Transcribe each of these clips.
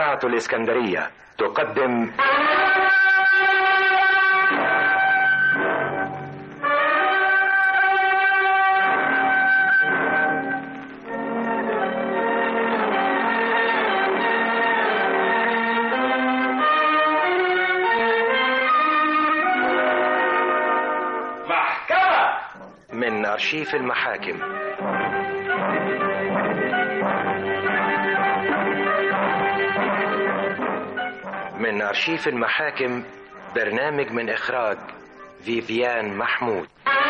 إذاعة الإسكندرية تقدم محكمة من أرشيف المحاكم من أرشيف المحاكم برنامج من إخراج فيفيان محمود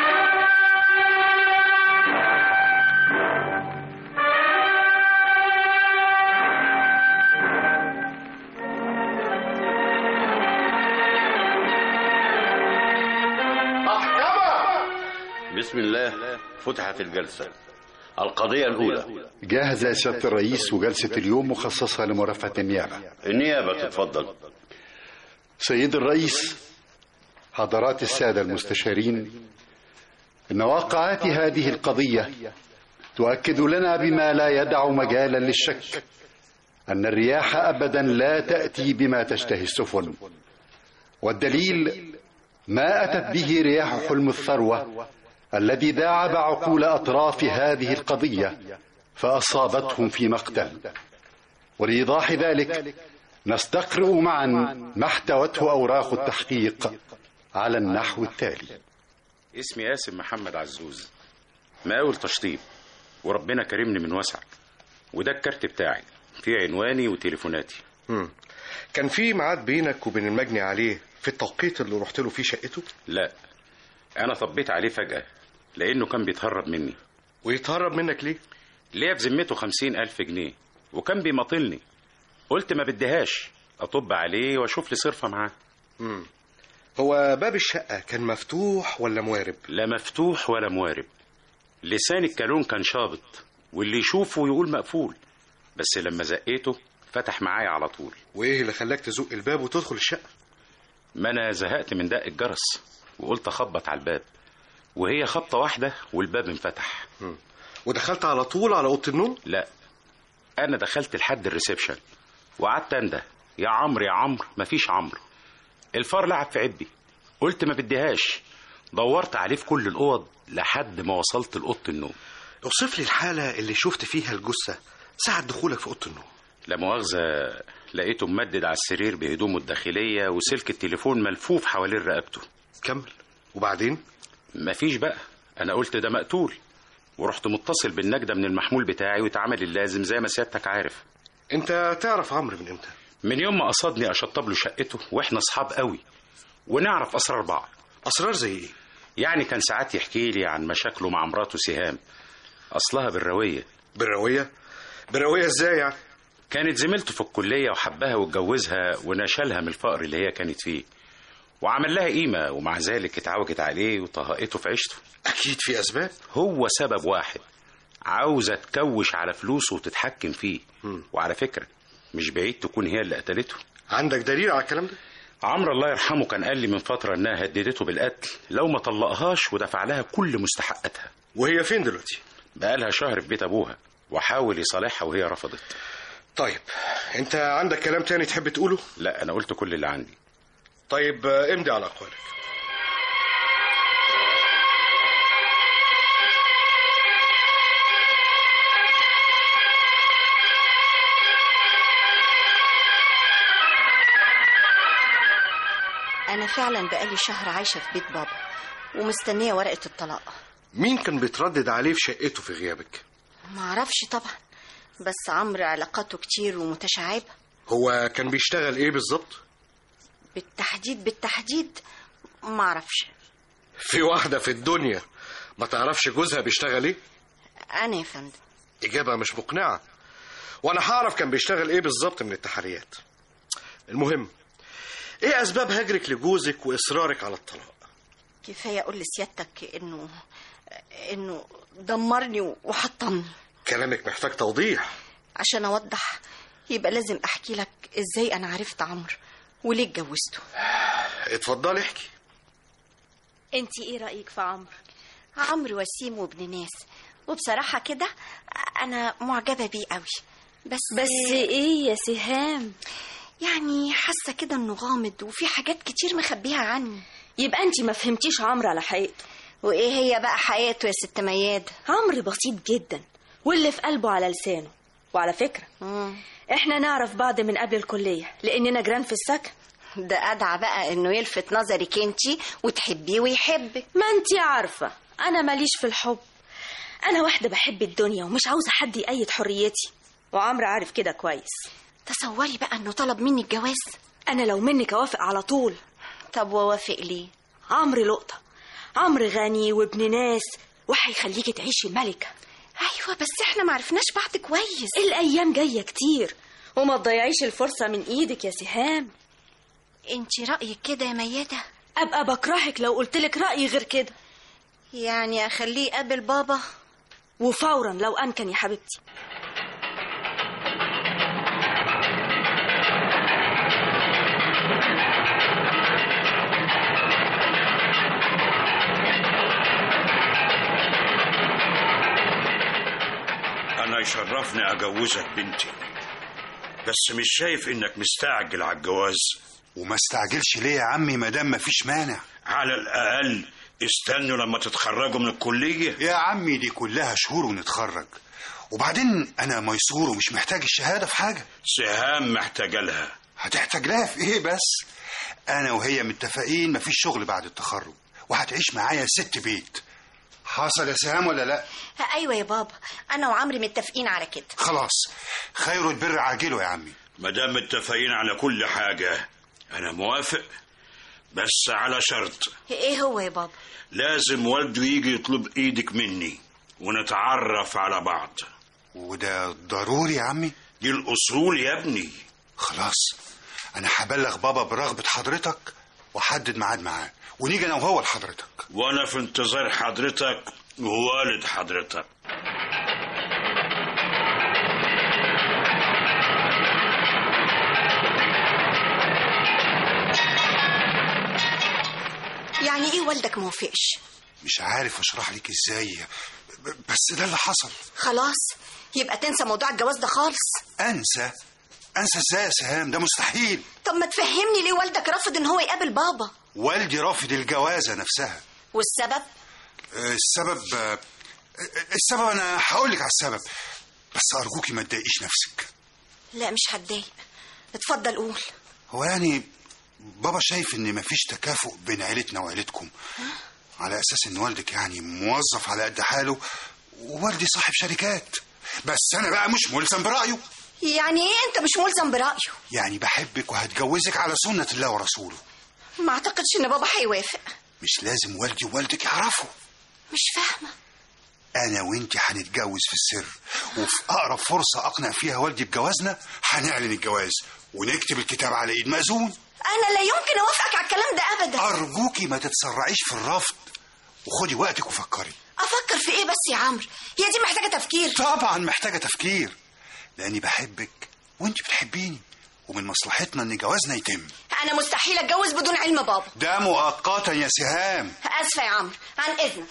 بسم الله فتحت الجلسة القضية الأولى جاهزة يا سيادة الرئيس وجلسة اليوم مخصصة لمرافعة النيابة النيابة تتفضل سيد الرئيس حضرات السادة المستشارين إن واقعات هذه القضية تؤكد لنا بما لا يدع مجالا للشك أن الرياح أبدا لا تأتي بما تشتهي السفن والدليل ما أتت به رياح حلم الثروة الذي داعب عقول أطراف هذه القضية فأصابتهم في مقتل ولإيضاح ذلك نستقرئ معا ما احتوته أوراق التحقيق على النحو التالي اسمي قاسم محمد عزوز مقاول تشطيب وربنا كرمني من وسعك وده الكارت بتاعي فيه عنواني وتليفوناتي مم. كان في ميعاد بينك وبين المجني عليه في التوقيت اللي رحت له فيه شقته لا انا طبيت عليه فجأة لانه كان بيتهرب مني ويتهرب منك ليه ليا في ذمته خمسين ألف جنيه وكان بيماطلني قلت ما بديهاش أطب عليه وأشوف لي صرفة معاه مم. هو باب الشقة كان مفتوح ولا موارب لا مفتوح ولا موارب لسان الكالون كان شابط واللي يشوفه يقول مقفول بس لما زقيته فتح معايا على طول وايه اللي خلاك تزق الباب وتدخل الشقة ما أنا زهقت من دق الجرس وقلت أخبط على الباب وهي خبطة واحدة والباب انفتح مم. ودخلت على طول على أوضة النوم لا أنا دخلت لحد الريسبشن وقعدت أنده يا عمرو يا عمرو مفيش عمرو الفار لعب في عبي قلت ما بديهاش دورت عليه في كل الأوض لحد ما وصلت لأوضة النوم اوصف لي الحالة اللي شفت فيها الجثة ساعة دخولك في أوضة النوم لا مؤاخذة لقيته ممدد على السرير بهدومه الداخلية وسلك التليفون ملفوف حوالين رقبته كمل وبعدين مفيش بقى أنا قلت ده مقتول ورحت متصل بالنجدة من المحمول بتاعي واتعمل اللازم زي ما سيادتك عارف انت تعرف عمرو من امتى من يوم ما قصدني أشطب له شقته وإحنا أصحاب قوي ونعرف أسرار بعض أسرار زي ايه يعني كان ساعات يحكي لي عن مشاكله مع مراته سهام أصلها بالروية بالروية بالروية ازاي يعني كانت زميلته في الكلية وحبها واتجوزها ونشلها من الفقر اللي هي كانت فيه وعمل لها قيمة ومع ذلك اتعوجت عليه وطهقته في عيشته أكيد في أسباب هو سبب واحد عاوزة تكوش على فلوسه وتتحكم فيه مم. وعلى فكرة مش بعيد تكون هي اللي قتلته عندك دليل على الكلام ده عمرو الله يرحمه كان قال لي من فترة انها هددته بالقتل لو ما طلقهاش ودفع لها كل مستحقاتها وهي فين دلوقتي بقالها شهر في بيت ابوها وحاول يصالحها وهي رفضت طيب انت عندك كلام تاني تحب تقوله لا انا قلت كل اللي عندي طيب آه، امضي على أقوالك أنا فعلا بقالي شهر عايشة في بيت بابا ومستنية ورقة الطلاق مين كان بيتردد عليه في شقته في غيابك معرفش طبعا بس عمرو علاقاته كتير ومتشعبة هو كان بيشتغل ايه بالظبط بالتحديد بالتحديد معرفش في واحدة في الدنيا ما تعرفش جوزها بيشتغل ايه أنا يا فندم إجابة مش مقنعة وأنا هعرف كان بيشتغل إيه بالظبط من التحريات المهم إيه أسباب هجرك لجوزك وإصرارك على الطلاق كفاية أقول لسيادتك إنه إنه دمرني وحطمني كلامك محتاج توضيح عشان أوضح يبقى لازم أحكي لك إزاي أنا عرفت عمرو وليه اتجوزته اتفضلي احكي انت ايه رأيك في عمرو عمرو وسيم وابن ناس وبصراحة كده أنا معجبة بيه قوي بس بس ايه يا سهام يعني حاسة كده انه غامض وفي حاجات كتير مخبيها عني يبقى انت ما فهمتيش عمرو على حقيقته وايه هي بقى حياته يا ست ميادة عمرو بسيط جدا واللي في قلبه على لسانه وعلى فكرة احنا نعرف بعض من قبل الكلية لاننا جيران في السكن ده أدعى بقى انه يلفت نظرك انتي وتحبيه ويحبك ما انت عارفة انا ماليش في الحب انا واحدة بحب الدنيا ومش عاوزة حد يقيد حريتي وعمرو عارف كده كويس تصوري بقى انه طلب مني الجواز انا لو منك اوافق على طول طب ووافق ليه عمرو لقطة عمرو غني وابن ناس وهيخليكي تعيشي ملكة ايوه بس احنا معرفناش بعض كويس الايام جاية كتير وما تضيعيش الفرصة من ايدك يا سهام انتي رأيك كده يا ميادة ابقى بكرهك لو قلتلك رأيي غير كده يعني اخليه يقابل بابا وفورا لو امكن يا حبيبتي أنا يشرفني أجوزك بنتي بس مش شايف إنك مستعجل على الجواز وما استعجلش ليه يا عمي ما دام مفيش مانع على الأقل استنوا لما تتخرجوا من الكلية يا عمي دي كلها شهور ونتخرج وبعدين انا ميسور ومش محتاج الشهاده في حاجه سهام محتاجة لها هتحتاج لها في ايه بس انا وهي متفقين مفيش شغل بعد التخرج وهتعيش معايا ست بيت حصل يا سهام ولا لا ايوه يا بابا انا وعمرو متفقين على كده خلاص خير البر عاجله يا عمي مادام متفقين على كل حاجة أنا موافق بس على شرط ايه هو يا بابا لازم والده يجي يطلب إيدك مني ونتعرف على بعض وده ضروري يا عمي دي الأصول يا ابني خلاص انا هبلغ بابا برغبه حضرتك واحدد ميعاد معاه ونيجي انا وهو لحضرتك وأنا في انتظار حضرتك ووالد حضرتك يعني ايه والدك موافقش مش عارف اشرح لك ازاي ب- بس ده اللي حصل خلاص يبقى تنسى موضوع الجواز ده خالص انسى انسى ازاي يا سهام ده مستحيل طب ما تفهمني ليه والدك رفض ان هو يقابل بابا والدي رافض الجوازه نفسها والسبب آه، السبب آه، السبب انا هقول لك على السبب بس ارجوكي ما تضايقيش نفسك لا مش هتضايق اتفضل قول هو يعني بابا شايف ان مفيش تكافؤ بين عيلتنا وعيلتكم على اساس ان والدك يعني موظف على قد حاله ووالدي صاحب شركات بس انا بقى مش ملزم برايه يعني ايه انت مش ملزم برأيه يعني بحبك وهتجوزك على سنه الله ورسوله ما اعتقدش ان بابا هيوافق مش لازم والدي ووالدك يعرفوا مش فاهمه انا وانت هنتجوز في السر وفي اقرب فرصه اقنع فيها والدي بجوازنا هنعلن الجواز ونكتب الكتاب على ايد مأذون انا لا يمكن اوافقك على الكلام ده ابدا ارجوكي ما تتسرعيش في الرفض وخدي وقتك وفكري افكر في ايه بس يا عمرو هي دي محتاجه تفكير طبعا محتاجه تفكير لاني بحبك وانت بتحبيني ومن مصلحتنا ان جوازنا يتم انا مستحيل اتجوز بدون علم بابا ده مؤقتا يا سهام اسفه يا عمرو عن اذنك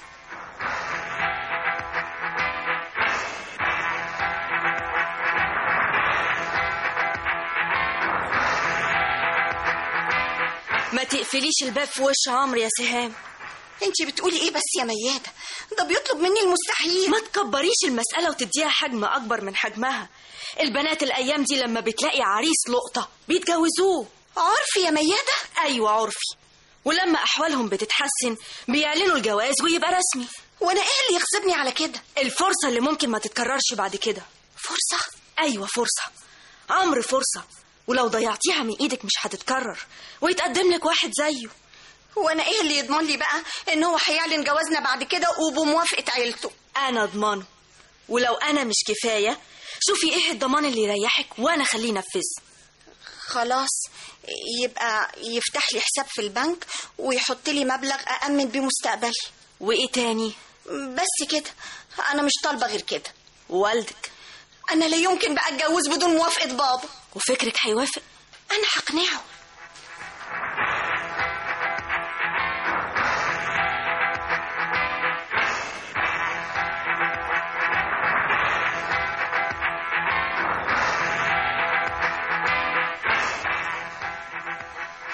ما تقفليش الباب في وش عمرو يا سهام انت بتقولي ايه بس يا ميادة ده بيطلب مني المستحيل ما تكبريش المسألة وتديها حجم أكبر من حجمها البنات الأيام دي لما بتلاقي عريس لقطة بيتجوزوه عرفي يا ميادة أيوة عرفي ولما أحوالهم بتتحسن بيعلنوا الجواز ويبقى رسمي وانا ايه اللي يغصبني على كده الفرصة اللي ممكن ما تتكررش بعد كده فرصة أيوة فرصة عمرو فرصة ولو ضيعتيها من إيدك مش هتتكرر ويتقدم لك واحد زيه وانا ايه اللي يضمن لي بقى ان هو هيعلن جوازنا بعد كده وبموافقة عيلته أنا أضمنه ولو أنا مش كفاية شوفي إيه الضمان اللي يريحك وأنا خليه ينفذ خلاص يبقى يفتح لي حساب في البنك ويحط لي مبلغ أأمن بيه مستقبلي وإيه تاني بس كده أنا مش طالبة غير كده والدك أنا لا يمكن بقى أتجوز بدون موافقة بابا وفكرك هيوافق أنا هقنعه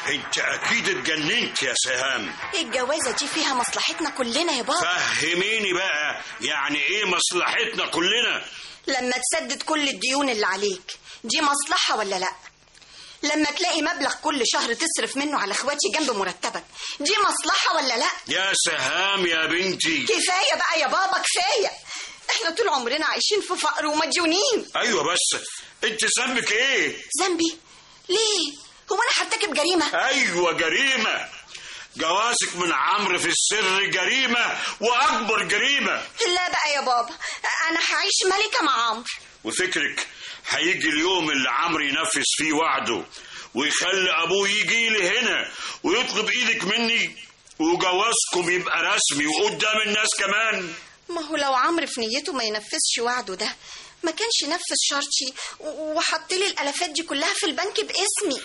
انت اكيد اتجننت يا سهام الجوازة دي فيها مصلحتنا كلنا يا بابا فهميني بقى يعني ايه مصلحتنا كلنا لما تسدد كل الديون اللي عليك دي مصلحة ولا لا لما تلاقي مبلغ كل شهر تصرف منه على اخواتي جنب مرتبك دي مصلحة ولا لا يا سهام يا بنتي كفاية بقى يا بابا كفاية احنا طول عمرنا عايشين في فقر ومديونين ايوه بس انت ذنبك ايه ذنبي ليه هو انا هرتكب جريمة ايوه جريمه جوازك من عمرو في السر جريمه واكبر جريمه لا بقى يا بابا انا هعيش ملكة مع عمرو وفكرك هيجي اليوم اللي عمرو ينفذ فيه وعده ويخلي ابوه يجي لي هنا ويطلب ايدك مني وجوازكم يبقى رسمي وقدام الناس كمان ما هو لو عمرو في نيته ما ينفذش وعده ده ما كانش نفذ شرطي و- وحط لي الالافات دي كلها في البنك باسمي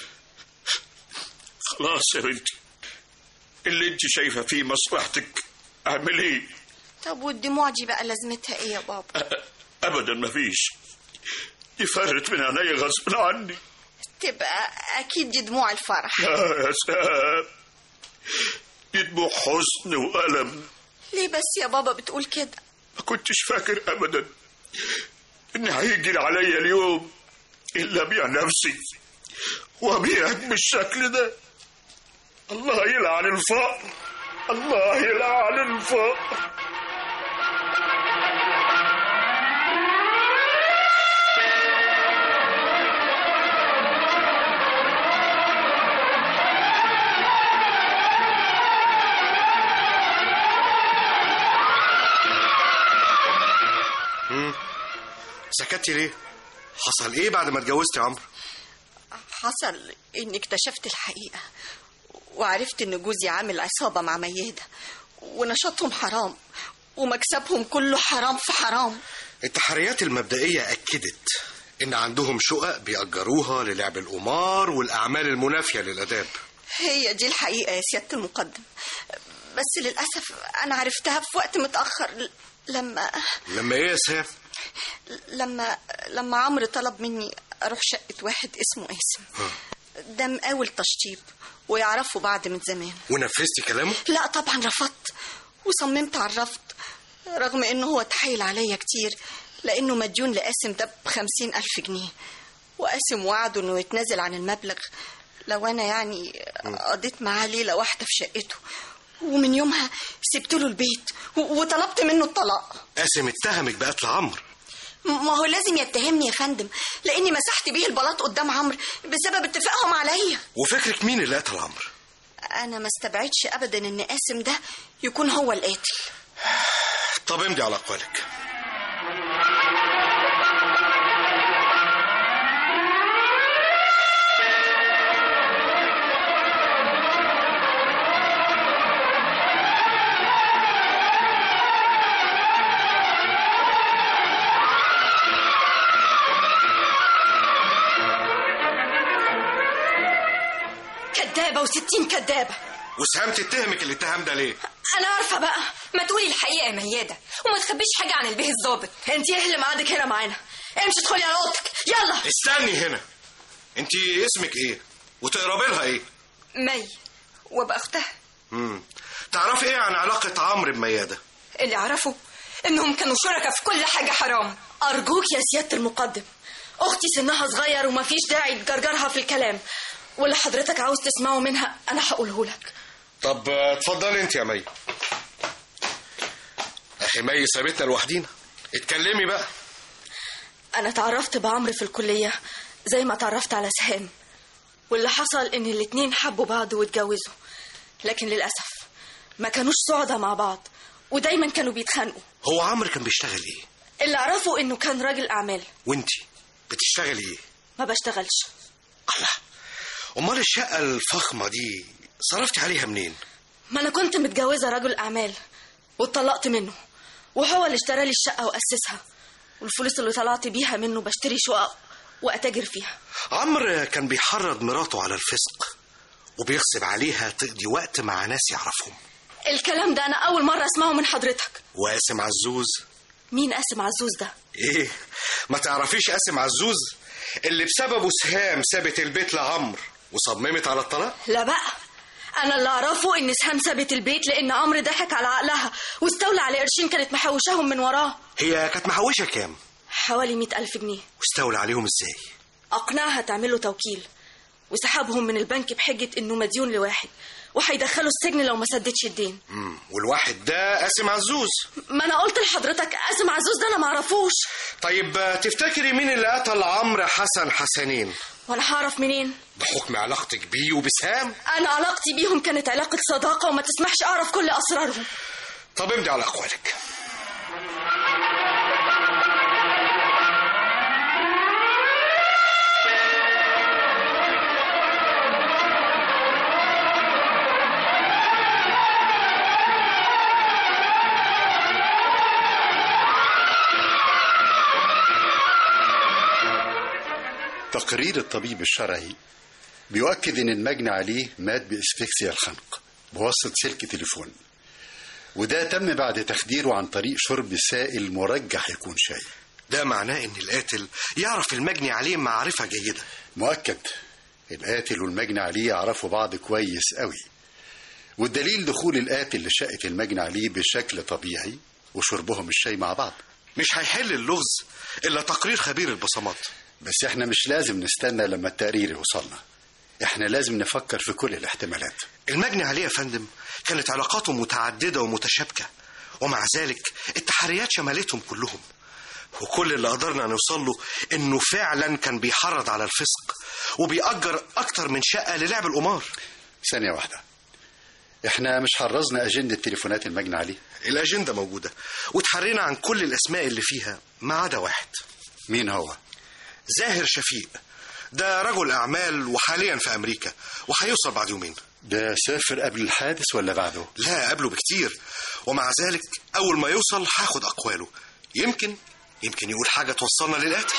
خلاص يا بنتي اللي انت شايفه فيه مصلحتك اعمليه طب والدموع دي بقى لازمتها ايه يا بابا أ- ابدا مفيش دي فرت من عينيا غصب عني تبقى اكيد دي دموع الفرح لا يا سهام دي دموع حزن والم ليه بس يا بابا بتقول كده ما كنتش فاكر ابدا ان هيجي عليا اليوم الا ابيع نفسي وابيعك بالشكل ده الله يلعن الفقر الله يلعن الفقر سكتي ليه حصل ايه بعد ما اتجوزتي يا عمرو حصل اني اكتشفت الحقيقة وعرفت ان جوزي عامل عصابة مع ميادة ونشاطهم حرام ومكسبهم كله حرام في حرام التحريات المبدئية أكدت إن عندهم شقق بيأجروها للعب القمار والأعمال المنافية للآداب هي دي الحقيقة يا سيادة المقدم بس للأسف أنا عرفتها في وقت متأخر ل- لما لما إيه يا سام؟ لما لما عمرو طلب مني أروح شقة واحد اسمه قاسم ده مقاول تشطيب ويعرفوا بعض من زمان ونفذتي كلامه؟ لا طبعا رفضت وصممت على الرفض رغم انه هو تحايل عليا كتير لانه مديون لقاسم ده بخمسين الف جنيه وقاسم وعده انه يتنازل عن المبلغ لو انا يعني قضيت معاه ليله واحده في شقته ومن يومها سبت له البيت و- وطلبت منه الطلاق قاسم اتهمك بقتل عمرو م- ما هو لازم يتهمني يا فندم لاني مسحت بيه البلاط قدام عمرو بسبب اتفاقهم عليا وفكرك مين اللي قتل عمرو؟ انا ما استبعدش ابدا ان قاسم ده يكون هو القاتل طب امضي على أقوالك كدابة وستين كدابة وسهام تتهمك الاتهام ده ليه؟ انا عارفه بقى ما تقولي الحقيقه يا مياده وما تخبيش حاجه عن البيه الظابط انت ايه اللي معادك هنا معانا امشي ادخلي على اوضتك يلا استني هنا انت اسمك ايه؟ وتقربي لها ايه؟ مي وابقى اختها مم. تعرفي ايه عن علاقة عمرو بميادة؟ اللي اعرفه انهم كانوا شركاء في كل حاجه حرام ارجوك يا سيادة المقدم اختي سنها صغير ومفيش داعي تجرجرها في الكلام واللي حضرتك عاوز تسمعه منها انا هقوله لك طب آه، اتفضلي انت يا مي اخي مي سابتنا لوحدينا اتكلمي بقى انا اتعرفت بعمرو في الكلية زي ما اتعرفت على سهام واللي حصل ان الاتنين حبوا بعض واتجوزوا لكن للأسف ما كانوش سعداء مع بعض ودايما كانوا بيتخانقوا هو عمرو كان بيشتغل ايه؟ اللي اعرفه انه كان راجل اعمال وانتي بتشتغلي ايه؟ ما بشتغلش الله امال الشقة الفخمة دي صرفتي عليها منين؟ ما انا كنت متجوزة رجل اعمال واتطلقت منه وهو اللي اشترى لي الشقة واسسها والفلوس اللي طلعت بيها منه بشتري شقق واتاجر فيها عمرو كان بيحرض مراته على الفسق وبيغصب عليها تقضي وقت مع ناس يعرفهم الكلام ده انا اول مرة اسمعه من حضرتك وقاسم عزوز مين قاسم عزوز ده ايه ما تعرفيش قاسم عزوز اللي بسببه سهام سابت البيت لعمرو وصممت على الطلاق لا بقى انا اللي اعرفه ان سهام سابت البيت لان عمرو ضحك على عقلها واستولى على قرشين كانت محوشاهم من وراه هي كانت محوشه كام حوالي مئة ألف جنيه واستولى عليهم ازاي أقنعها تعمله توكيل وسحبهم من البنك بحجة إنه مديون لواحد وهيدخله السجن لو ما سددش الدين مم. والواحد ده قاسم عزوز ما أنا قلت لحضرتك قاسم عزوز ده أنا معرفوش طيب آه، تفتكري مين اللي قتل عمرو حسن حسنين وأنا هعرف منين بحكم علاقتك بيه وبسام أنا علاقتي بيهم كانت علاقة صداقة وما تسمحش أعرف كل أسرارهم طب امضي على اقوالك تقرير الطبيب الشرعي بيؤكد ان المجني عليه مات باسفكسيا الخنق بواسطه سلك تليفون وده تم بعد تخديره عن طريق شرب سائل مرجح يكون شاي ده معناه ان القاتل يعرف المجني عليه معرفه جيده مؤكد القاتل والمجني عليه يعرفوا بعض كويس قوي والدليل دخول القاتل لشقة المجني عليه بشكل طبيعي وشربهم الشاي مع بعض مش هيحل اللغز الا تقرير خبير البصمات بس احنا مش لازم نستنى لما التقرير يوصلنا احنا لازم نفكر في كل الاحتمالات المجني عليه يا فندم كانت علاقاته متعدده ومتشابكه ومع ذلك التحريات شملتهم كلهم وكل اللي قدرنا نوصل له انه فعلا كان بيحرض على الفسق وبيأجر اكتر من شقه للعب القمار ثانية واحدة احنا مش حرزنا أجندة تليفونات المجني عليه الاجنده موجوده وتحرينا عن كل الاسماء اللي فيها ما عدا واحد مين هو؟ زاهر شفيق ده رجل اعمال وحاليا في امريكا وهيوصل بعد يومين ده سافر قبل الحادث ولا بعده؟ لا قبله بكتير ومع ذلك اول ما يوصل هاخد اقواله يمكن يمكن يقول حاجه توصلنا للقاتل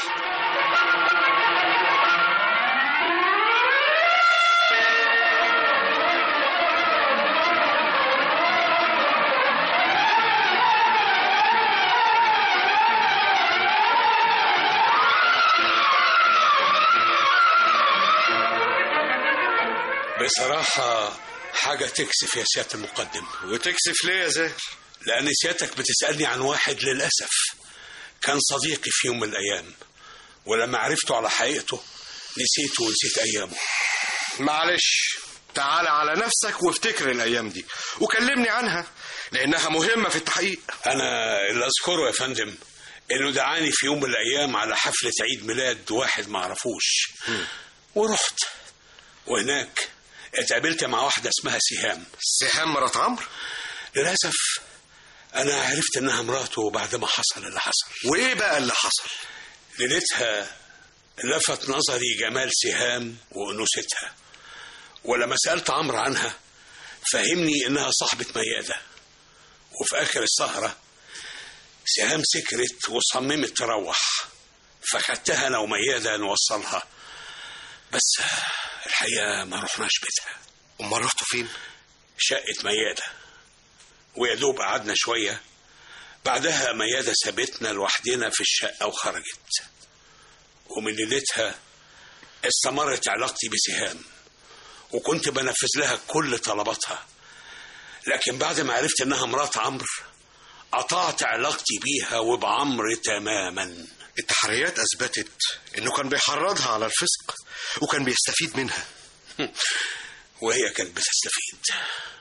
بصراحة حاجة تكسف يا سيادة المقدم وتكسف ليه يا زاهر لأن سيادتك بتسألني عن واحد للأسف كان صديقي في يوم من الأيام ولما عرفته على حقيقته نسيته ونسيت أيامه معلش تعال على نفسك وافتكر الايام دي وكلمني عنها لانها مهمه في التحقيق أنا اللي أذكره يا فندم إنه دعاني في يوم من الأيام على حفلة عيد ميلاد واحد معرفوش ورحت وهناك اتقابلت مع واحدة اسمها سهام سهام مرات عمرو للأسف أنا عرفت إنها مراته بعد ما حصل اللي حصل وايه بقى اللي حصل ليلتها لفت نظري جمال سهام وأنوثتها ولما سألت عمرو عنها فهمني إنها صاحبة ميادة وفي آخر السهرة سهام سكرت وصممت تروح فخدتها أنا وميادة نوصلها بس الحقيقة ما رحناش بيتها امال رحتوا فين شقة ميادة ويا دوب قعدنا شوية بعدها ميادة سابتنا لوحدنا في الشقة وخرجت ومن ليلتها استمرت علاقتي بسهام وكنت بنفذ لها كل طلباتها لكن بعد ما عرفت انها مرات عمرو قطعت علاقتي بيها وبعمرو تماما التحريات اثبتت انه كان بيحرضها على الفسق وكان بيستفيد منها وهي كانت بتستفيد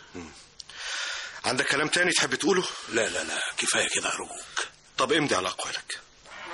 عندك كلام تاني تحب تقوله لا لا لا كفايه كده ارجوك طب امضي على اقوالك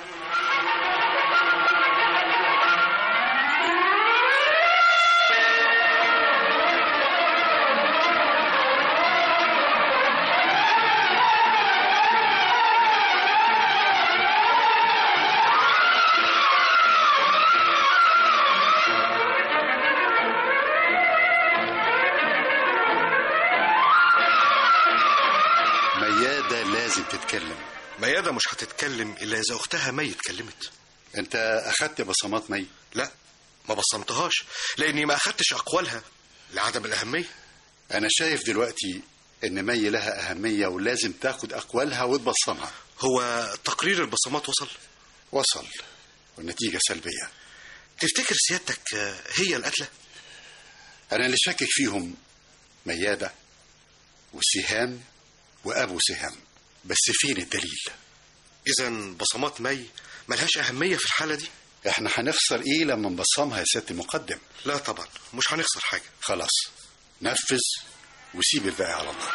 ميادة لازم تتكلم ميادة مش هتتكلم الا اذا اختها مي اتكلمت انت اخدت بصمات مي لا ما بصمتهاش لاني ما اخدتش اقوالها لعدم الاهميه انا شايف دلوقتي ان مي لها اهمية ولازم تاخد اقوالها وتبصمها هو تقرير البصمات وصل وصل والنتيجة سلبية تفتكر سيادتك آه، هي القتله أنا اللي شاكك فيهم ميادة وسهام وأبو سهام بس فين الدليل إذا بصمات مي ملهاش أهمية في الحالة دي احنا هنخسر ايه لما نبصمها يا سيادة المقدم لا طبعا مش هنخسر حاجة خلاص نفذ وسيب الباقي على الله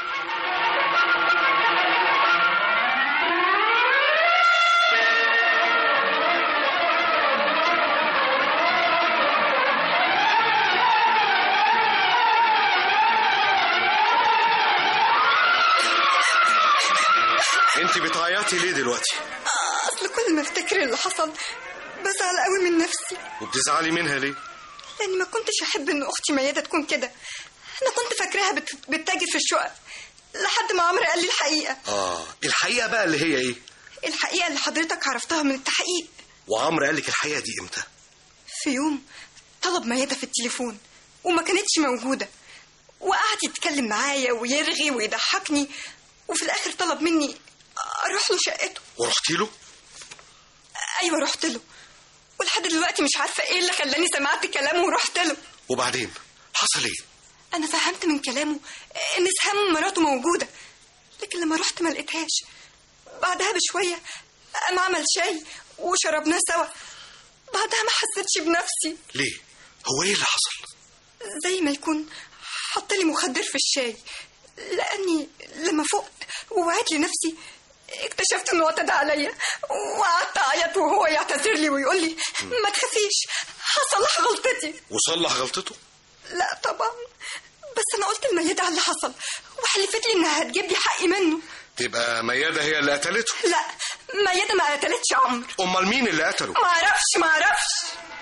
انت بتعيطي ليه دلوقتي اصل كل ما افتكر اللي حصل بزعل قوي من نفسي وبتزعلي منها ليه لاني ما كنتش احب ان اختي ميادة تكون كده انا كنت فاكراها بت... بتتاجر في الشقق لحد ما عمرو قال لي الحقيقه اه الحقيقة بقى اللي هي ايه الحقيقه اللي حضرتك عرفتها من التحقيق وعمرو قال لك الحقيقة دي امتى في يوم طلب ميادة في التليفون وما كانتش موجودة وقعد يتكلم معايا ويرغي ويضحكني وفي الآخر طلب مني أروح له شقته ورحتي له أيوة رحت له ولحد دلوقتي مش عارفة إيه اللي خلاني سمعت كلامه ورحت له وبعدين حصل ايه أنا فهمت من كلامه إن سهام مراته موجودة لكن لما رحت ما لقيتهاش بعدها بشوية قام عمل شاي وشربناه سوا بعدها ما حسيتش بنفسي ليه هو ايه اللي حصل زي ما يكون حط لي مخدر في الشاي لاني لما فقت ووعيت لنفسي اكتشفت انه اعتدى عليا وقعدت اعيط وهو يعتذر لي ويقول لي ما تخافيش هصلح غلطتي وصلح غلطته لا طبعا بس انا قلت لميادة على اللي حصل وحلفت لي انها هتجيب لي حقي منه تبقى ميادة هي اللي قتلته لا ميادة ما قتلتش عمرو امال مين اللي قتله ما اعرفش ما اعرفش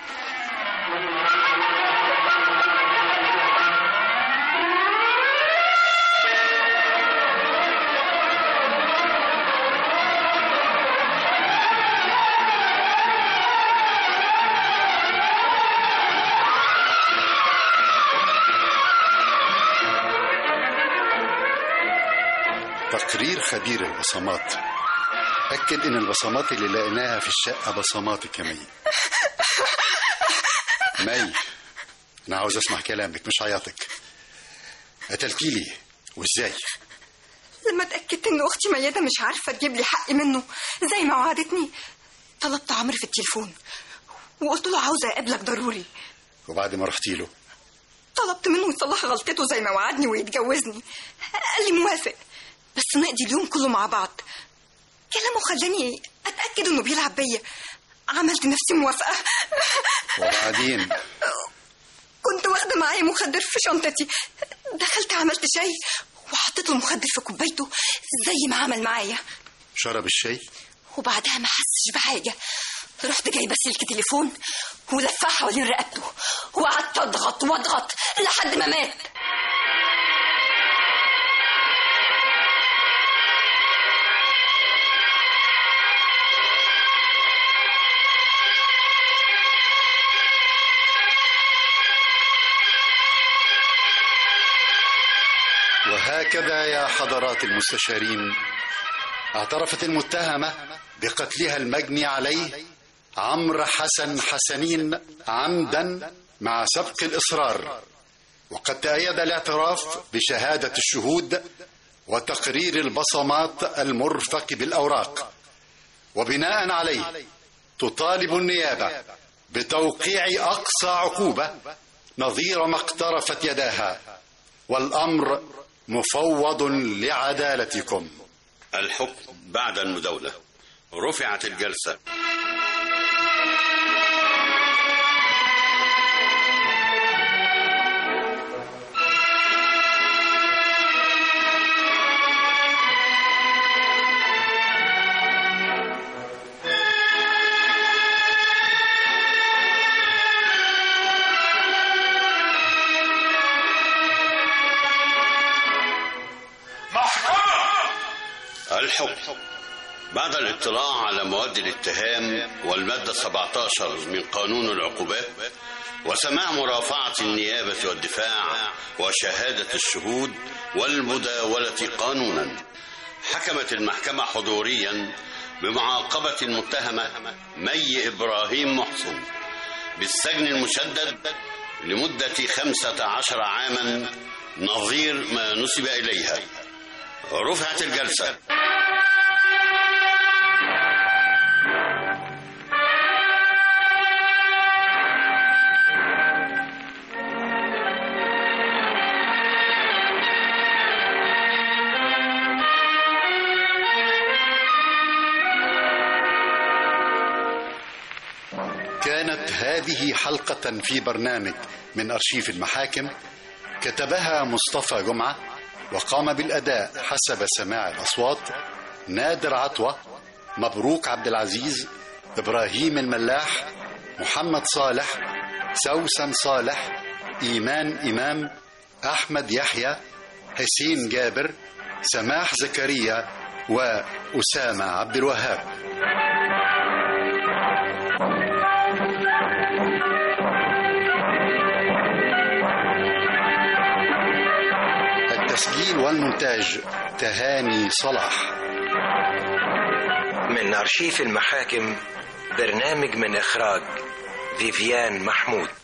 تقرير خبير البصمات أكد إن البصمات اللي لقيناها في الشقة بصماتك يا مي مي أنا عاوز أسمع كلامك مش عياطك قتلتي لي وإزاي لما اتاكدت ان اختي ميادة مش عارفه تجيب لي حقي منه زي ما وعدتني طلبت عمرو في التليفون وقلت له عاوزه اقابلك ضروري وبعد ما رحتي له طلبت منه يصلح غلطته زي ما وعدني ويتجوزني قال لي موافق بس نقضي اليوم كله مع بعض كلامه خلاني اتاكد انه بيلعب بيا عملت نفسي موافقه وبعدين كنت واخده معايا مخدر في شنطتي دخلت عملت شاي وحطيت له مخدر في كوبايته زي ما عمل معايا شرب الشاي وبعدها ما حسش بحاجه رحت جايبه سلك تليفون ولفاه حوالين رقبته وقعدت اضغط واضغط لحد ما مات وهكذا يا حضرات المستشارين اعترفت المتهمة بقتلها المجني عليه عمرو حسن حسنين عمدا مع سبق الإصرار وقد تأيد الاعتراف بشهادة الشهود وتقرير البصمات المرفق بالأوراق وبناء عليه تطالب النيابة بتوقيع أقصى عقوبة نظير ما اقترفت يداها والأمر مفوض لعدالتكم الحكم بعد المداولة رفعت الجلسة الحكم بعد الاطلاع على مواد الاتهام والمادة 17 من قانون العقوبات وسماع مرافعة النيابة والدفاع وشهادة الشهود والمداولة قانونا حكمت المحكمة حضوريا بمعاقبة المتهمة مي إبراهيم محسن بالسجن المشدد لمدة خمسة عشر عاما نظير ما نسب إليها رفعت الجلسة كانت هذه حلقة في برنامج من أرشيف المحاكم كتبها مصطفى جمعة وقام بالأداء حسب سماع الأصوات نادر عطوة مبروك عبد العزيز إبراهيم الملاح محمد صالح سوسن صالح إيمان إمام أحمد يحيى حسين جابر سماح زكريا وأسامة عبد الوهاب التسجيل والمونتاج تهاني صلاح من أرشيف المحاكم برنامج من إخراج فيفيان محمود